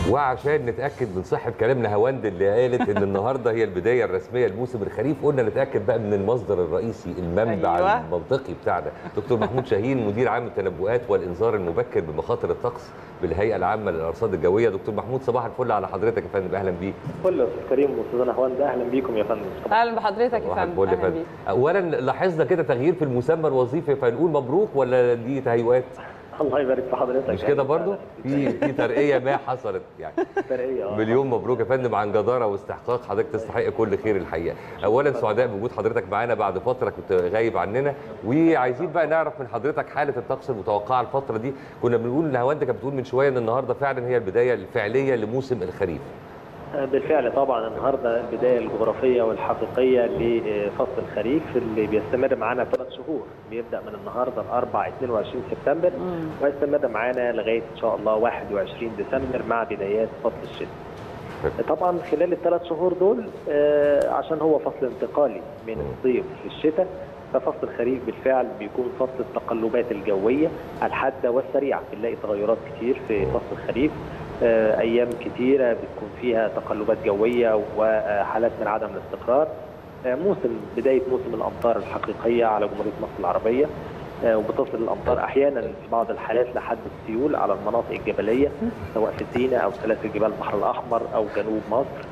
وعشان نتاكد من صحه كلامنا هواند اللي قالت ان النهارده هي البدايه الرسميه لموسم الخريف قلنا نتاكد بقى من المصدر الرئيسي المنبع أيوة. المنطقي بتاعنا دكتور محمود شاهين مدير عام التنبؤات والانذار المبكر بمخاطر الطقس بالهيئه العامه للارصاد الجويه دكتور محمود صباح الفل على حضرتك يا فندم اهلا بيك كل استاذ كريم واستاذنا هوند اهلا بيكم يا فندم اهلا بحضرتك يا صباح فندم الفل يا أهلاً فندم بيك. اولا لاحظنا كده تغيير في المسمى الوظيفي فنقول مبروك ولا دي تهيؤات الله يبارك في حضرتك مش كده برضو في في ترقيه ما حصلت يعني فرقيه اه مليون مبروك يا فندم عن جداره واستحقاق حضرتك تستحق كل خير الحقيقه اولا سعداء بوجود حضرتك معانا بعد فتره كنت غايب عننا وعايزين بقى نعرف من حضرتك حاله الطقس المتوقعه الفتره دي كنا بنقول لهوند كانت بتقول من شويه ان النهارده فعلا هي البدايه الفعليه لموسم الخريف بالفعل طبعا النهارده البدايه الجغرافيه والحقيقيه لفصل الخريف اللي بيستمر معانا ثلاث شهور بيبدا من النهارده الاربع 22 سبتمبر مم. ويستمر معانا لغايه ان شاء الله 21 ديسمبر مع بدايات فصل الشتاء. طبعا خلال الثلاث شهور دول آه، عشان هو فصل انتقالي من الصيف للشتاء ففصل الخريف بالفعل بيكون فصل التقلبات الجويه الحاده والسريعه بنلاقي تغيرات كتير في فصل الخريف آه، ايام كتيره بتكون فيها تقلبات جويه وحالات من عدم الاستقرار آه، موسم بدايه موسم الامطار الحقيقيه على جمهوريه مصر العربيه آه، وبتصل الامطار احيانا في بعض الحالات لحد السيول على المناطق الجبليه سواء في سيناء او سلاسل جبال البحر الاحمر او جنوب مصر.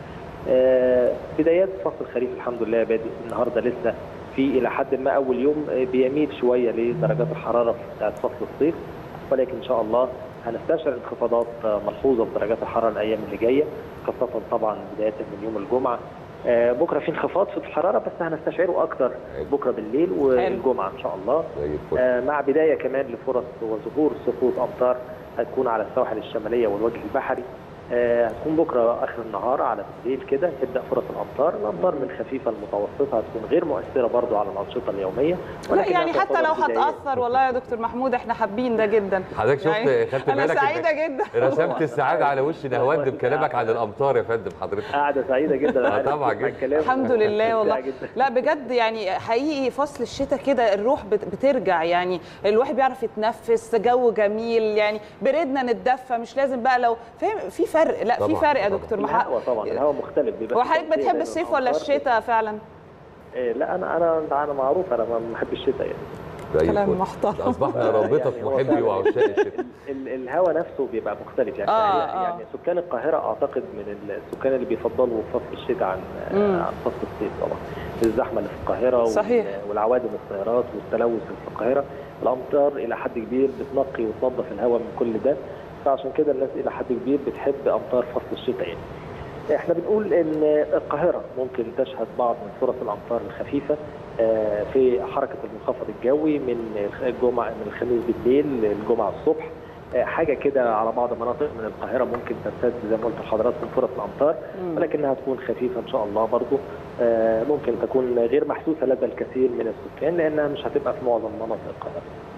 آه، بدايات فصل الخريف الحمد لله بادئ النهارده لسه في الى حد ما اول يوم آه، بيميل شويه لدرجات الحراره بتاعت فصل الصيف ولكن ان شاء الله هنستشعر انخفاضات آه، ملحوظه في درجات الحراره الايام اللي جايه خاصه طبعا بدايه من يوم الجمعه آه، بكره في انخفاض في الحراره بس هنستشعره اكتر بكره بالليل والجمعه ان شاء الله زي الفل آه، مع بدايه كمان لفرص وظهور سقوط امطار هتكون على السواحل الشماليه والوجه البحري آه، هتكون بكره اخر النهار على بالليل كده تبدا فرص الامطار، الامطار من خفيفه لمتوسطه هتكون غير مؤثره برضو على الانشطه اليوميه لا ولكنها يعني حتى لو تعتبر بداية. هتاثر والله يا دكتور محمود احنا حابين ده جدا حضرتك شفت يعني خدت انا بالك إنك سعيده جدا رسمت السعاده على وش نهوند بكلامك عن الامطار يا فندم حضرتك قاعده سعيده جدا آه، طبعا أنا جدا. الكلام الحمد لله والله ممتع جدا. لا بجد يعني حقيقي فصل الشتاء كده الروح بت- بترجع يعني الواحد بيعرف يتنفس جو جميل يعني بردنا نتدفى مش لازم بقى لو فاهم في فرق لا في طبعاً، فرق يا طبعاً. دكتور محمد الهواء طبعا الهواء مختلف بيبقى هو في حضرتك تغطية بتحب بين الصيف ولا الأمطار. الشتاء فعلا آه، لا انا انا انا معروف انا ما بحب الشتاء يعني زي كلام الفل. محترم. اصبحنا رابطه يعني هو محبي فعلاً وعشاق الشتاء ال- الهواء نفسه بيبقى مختلف يعني آه، يعني, آه. يعني سكان القاهره اعتقد من السكان اللي بيفضلوا فصل الشتاء عن مم. عن فصل الصيف طبعا الزحمه اللي في القاهره وال- صحيح. والعوادم السيارات والتلوث اللي في القاهره الامطار الى حد كبير بتنقي وتنظف الهواء من كل ده فعشان كده الناس الى حد كبير بتحب امطار فصل الشتاء يعني احنا بنقول ان القاهره ممكن تشهد بعض من فرص الامطار الخفيفه آه، في حركه المنخفض الجوي من الجمعه من الخميس بالليل للجمعه الصبح آه، حاجه كده على بعض المناطق من القاهره ممكن تمتد زي ما قلت لحضراتكم فرص الامطار مم. ولكنها تكون خفيفه ان شاء الله برضو آه، ممكن تكون غير محسوسه لدى الكثير من السكان لانها مش هتبقى في معظم مناطق القاهره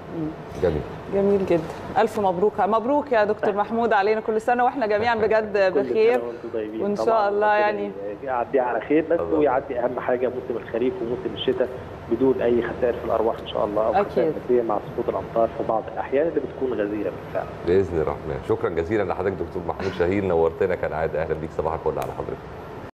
جميل جميل جدا الف مبروك مبروك يا دكتور محمود علينا كل سنه واحنا جميعا بجد كل بخير سنة وانتم طيبين. وإن شاء طبعاً الله ربنا يعني. يعديها على خير بس الله. ويعدي اهم حاجه موسم الخريف وموسم الشتاء بدون اي خسائر في الارواح ان شاء الله او أكيد. خسائر ماديه مع سقوط الامطار في بعض الاحيان اللي بتكون غزيره بالفعل باذن الرحمن شكرا جزيلا لحضرتك دكتور محمود شاهين نورتنا كالعاده اهلا بيك صباح الفل على حضرتك